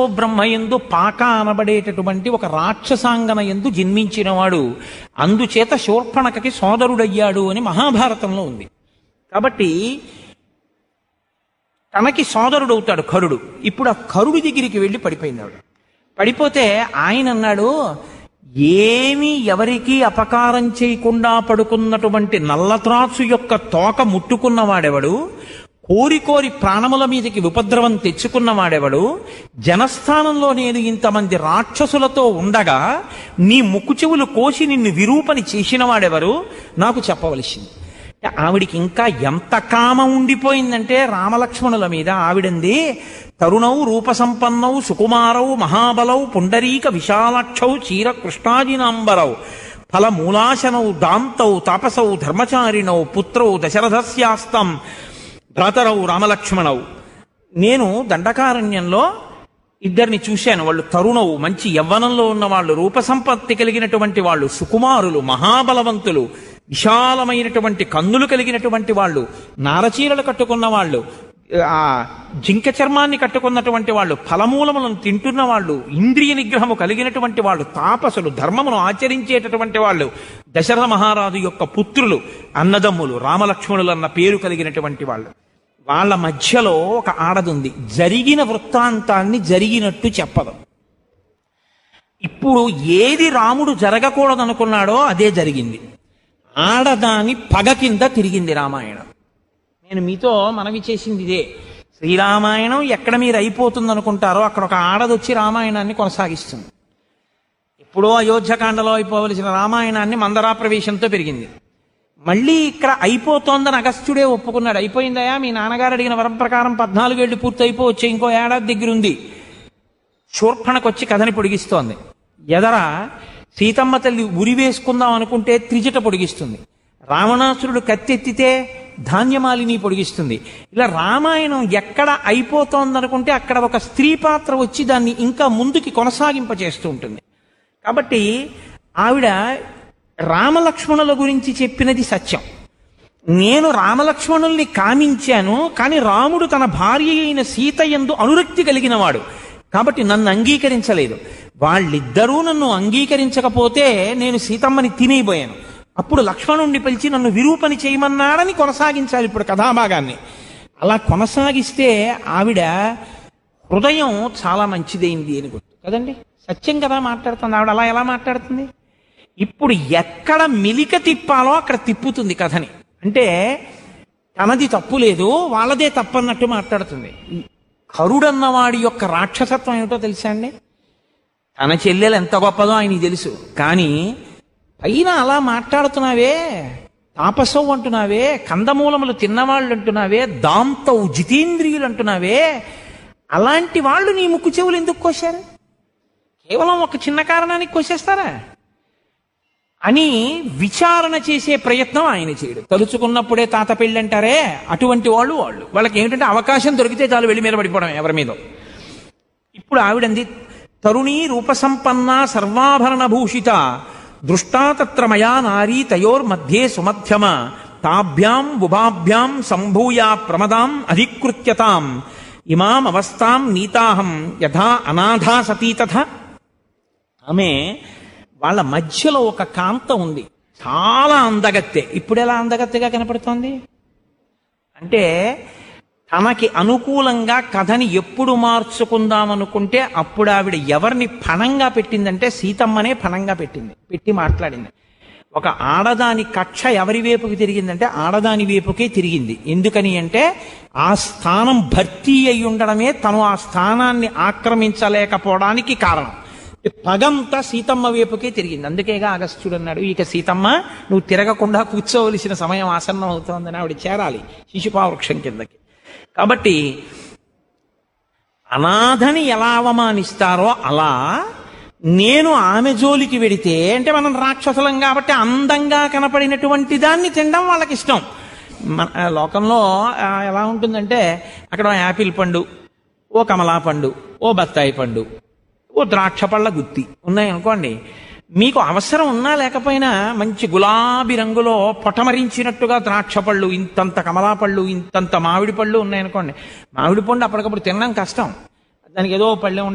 బ్రహ్మయందు పాక అనబడేటటువంటి ఒక రాక్షసాంగన ఎందు జన్మించినవాడు అందుచేత శూర్పణకకి సోదరుడయ్యాడు అని మహాభారతంలో ఉంది కాబట్టి తనకి సోదరుడవుతాడు కరుడు ఇప్పుడు ఆ కరుడు దగ్గరికి వెళ్ళి పడిపోయింది ఆవిడ పడిపోతే ఆయన అన్నాడు ఏమీ ఎవరికీ అపకారం చేయకుండా పడుకున్నటువంటి నల్లత్రాసు యొక్క తోక ముట్టుకున్నవాడెవడు కోరి కోరి ప్రాణముల మీదకి ఉపద్రవం తెచ్చుకున్నవాడెవడు జనస్థానంలో నేను ఇంతమంది రాక్షసులతో ఉండగా నీ ముక్కు చెవులు కోసి నిన్ను విరూపని చేసిన వాడెవరు నాకు చెప్పవలసింది ఆవిడికి ఇంకా ఎంత కామం ఉండిపోయిందంటే రామలక్ష్మణుల మీద ఆవిడంది తరుణౌ రూపసంపన్నౌ సుకుమారౌ మహాబలౌ పుండరీక విశాలక్షౌ చీర కృష్ణాజినాంబరౌ ఫలమూలాశనౌ దాంతౌ తాపసౌ ధర్మచారిణౌ పుత్రౌ దశరథస్యాస్తం భ్రాతరౌ రామలక్ష్మణౌ నేను దండకారణ్యంలో ఇద్దరిని చూశాను వాళ్ళు తరుణవు మంచి యవ్వనంలో ఉన్న వాళ్ళు రూపసంపత్తి కలిగినటువంటి వాళ్ళు సుకుమారులు మహాబలవంతులు విశాలమైనటువంటి కన్నులు కలిగినటువంటి వాళ్ళు నారచీరలు కట్టుకున్న వాళ్ళు ఆ జింక చర్మాన్ని కట్టుకున్నటువంటి వాళ్ళు ఫలమూలములను తింటున్న వాళ్ళు ఇంద్రియ నిగ్రహము కలిగినటువంటి వాళ్ళు తాపసులు ధర్మమును ఆచరించేటటువంటి వాళ్ళు దశరథ మహారాజు యొక్క పుత్రులు అన్నదమ్ములు రామలక్ష్మణులు అన్న పేరు కలిగినటువంటి వాళ్ళు వాళ్ళ మధ్యలో ఒక ఆడదుంది జరిగిన వృత్తాంతాన్ని జరిగినట్టు చెప్పదు ఇప్పుడు ఏది రాముడు జరగకూడదనుకున్నాడో అదే జరిగింది ఆడదాని పగ కింద తిరిగింది రామాయణం నేను మీతో మనవి చేసింది ఇదే శ్రీరామాయణం ఎక్కడ మీరు అయిపోతుంది అనుకుంటారో అక్కడ ఒక ఆడదొచ్చి రామాయణాన్ని కొనసాగిస్తుంది ఎప్పుడో అయోధ్యకాండలో అయిపోవలసిన రామాయణాన్ని మందరా ప్రవేశంతో పెరిగింది మళ్ళీ ఇక్కడ అయిపోతోందని అగస్త్యుడే ఒప్పుకున్నాడు అయిపోయిందయా మీ నాన్నగారు అడిగిన వరం ప్రకారం పద్నాలుగేళ్లు పూర్తి అయిపోవచ్చే ఇంకో ఏడాది దగ్గర ఉంది శూర్పణకొచ్చి కథని పొడిగిస్తోంది ఎదర సీతమ్మ తల్లి ఉరి వేసుకుందాం అనుకుంటే త్రిజట పొడిగిస్తుంది రావణాసురుడు కత్తెత్తితే ధాన్యమాలిని పొడిగిస్తుంది ఇలా రామాయణం ఎక్కడ అయిపోతోందనుకుంటే అక్కడ ఒక స్త్రీ పాత్ర వచ్చి దాన్ని ఇంకా ముందుకి కొనసాగింపచేస్తూ ఉంటుంది కాబట్టి ఆవిడ రామలక్ష్మణుల గురించి చెప్పినది సత్యం నేను రామలక్ష్మణుల్ని కామించాను కానీ రాముడు తన భార్య అయిన సీత ఎందు అనురక్తి కలిగినవాడు కాబట్టి నన్ను అంగీకరించలేదు వాళ్ళిద్దరూ నన్ను అంగీకరించకపోతే నేను సీతమ్మని తినేయబోయాను అప్పుడు లక్ష్మణుణ్ణి పిలిచి నన్ను విరూపని చేయమన్నాడని కొనసాగించాలి ఇప్పుడు కథాభాగాన్ని అలా కొనసాగిస్తే ఆవిడ హృదయం చాలా మంచిదైంది అని గుర్తు కదండి సత్యం కదా మాట్లాడుతుంది ఆవిడ అలా ఎలా మాట్లాడుతుంది ఇప్పుడు ఎక్కడ మిలిక తిప్పాలో అక్కడ తిప్పుతుంది కథని అంటే తనది తప్పు లేదు వాళ్ళదే తప్పన్నట్టు మాట్లాడుతుంది కరుడన్నవాడి యొక్క రాక్షసత్వం ఏమిటో తెలుసా అండి తన చెల్లెలు ఎంత గొప్పదో ఆయనకి తెలుసు కానీ పైన అలా మాట్లాడుతున్నావే తాపసవు అంటున్నావే కందమూలములు తిన్నవాళ్ళు అంటున్నావే దాంతవు జితేంద్రియులు అంటున్నావే అలాంటి వాళ్ళు నీ ముక్కు చెవులు ఎందుకు కోశారు కేవలం ఒక చిన్న కారణానికి కోసేస్తారా అని విచారణ చేసే ప్రయత్నం ఆయన చేయడు తలుచుకున్నప్పుడే తాత పెళ్ళి అంటారే అటువంటి వాళ్ళు వాళ్ళు వాళ్ళకి ఏమిటంటే అవకాశం దొరికితే చాలు వెళ్ళి మీద పడిపోవడం ఎవరి మీద ఇప్పుడు ఆవిడంది తరుణీ రూపసంపన్న సర్వాభరణ భూషిత దృష్టా తత్ర మయా నారీ తయోర్మధ్యే సుమధ్యమ తాభ్యాం బుభాభ్యాం సంభూయ ప్రమదాం అధికృత్యతాం ఇమాం అవస్థాం నీతాహం యథా అనాథా సతీ తథ ఆమె వాళ్ళ మధ్యలో ఒక కాంత ఉంది చాలా అందగత్తె ఇప్పుడు ఎలా అందగత్తెగా కనపడుతోంది అంటే తనకి అనుకూలంగా కథని ఎప్పుడు మార్చుకుందామనుకుంటే అప్పుడు ఆవిడ ఎవరిని ఫణంగా పెట్టిందంటే సీతమ్మనే ఫణంగా పెట్టింది పెట్టి మాట్లాడింది ఒక ఆడదాని కక్ష ఎవరి వైపుకి తిరిగిందంటే ఆడదాని వైపుకే తిరిగింది ఎందుకని అంటే ఆ స్థానం భర్తీ అయి ఉండడమే తను ఆ స్థానాన్ని ఆక్రమించలేకపోవడానికి కారణం పగంతా సీతమ్మ వైపుకే తిరిగింది అందుకేగా అగస్త్యుడు అన్నాడు ఇక సీతమ్మ నువ్వు తిరగకుండా కూర్చోవలసిన సమయం ఆసన్నం అవుతోందని ఆవిడ చేరాలి శిశుపావృక్షం కిందకి కాబట్టి అనాథని ఎలా అవమానిస్తారో అలా నేను ఆమె జోలికి వెడితే అంటే మనం రాక్షసులం కాబట్టి అందంగా కనపడినటువంటి దాన్ని తినడం వాళ్ళకి ఇష్టం మన ఆ లోకంలో ఆ, ఎలా ఉంటుందంటే అక్కడ ఓ యాపిల్ పండు ఓ కమలా పండు ఓ బత్తాయి పండు ఓ ద్రాక్ష పళ్ళ గుత్తి ఉన్నాయనుకోండి మీకు అవసరం ఉన్నా లేకపోయినా మంచి గులాబీ రంగులో పొటమరించినట్టుగా ద్రాక్ష పళ్ళు ఇంతంత కమలా పళ్ళు ఇంతంత మామిడి పళ్ళు ఉన్నాయనుకోండి మామిడి పండు అప్పటికప్పుడు తినడం కష్టం దానికి ఏదో పళ్ళెం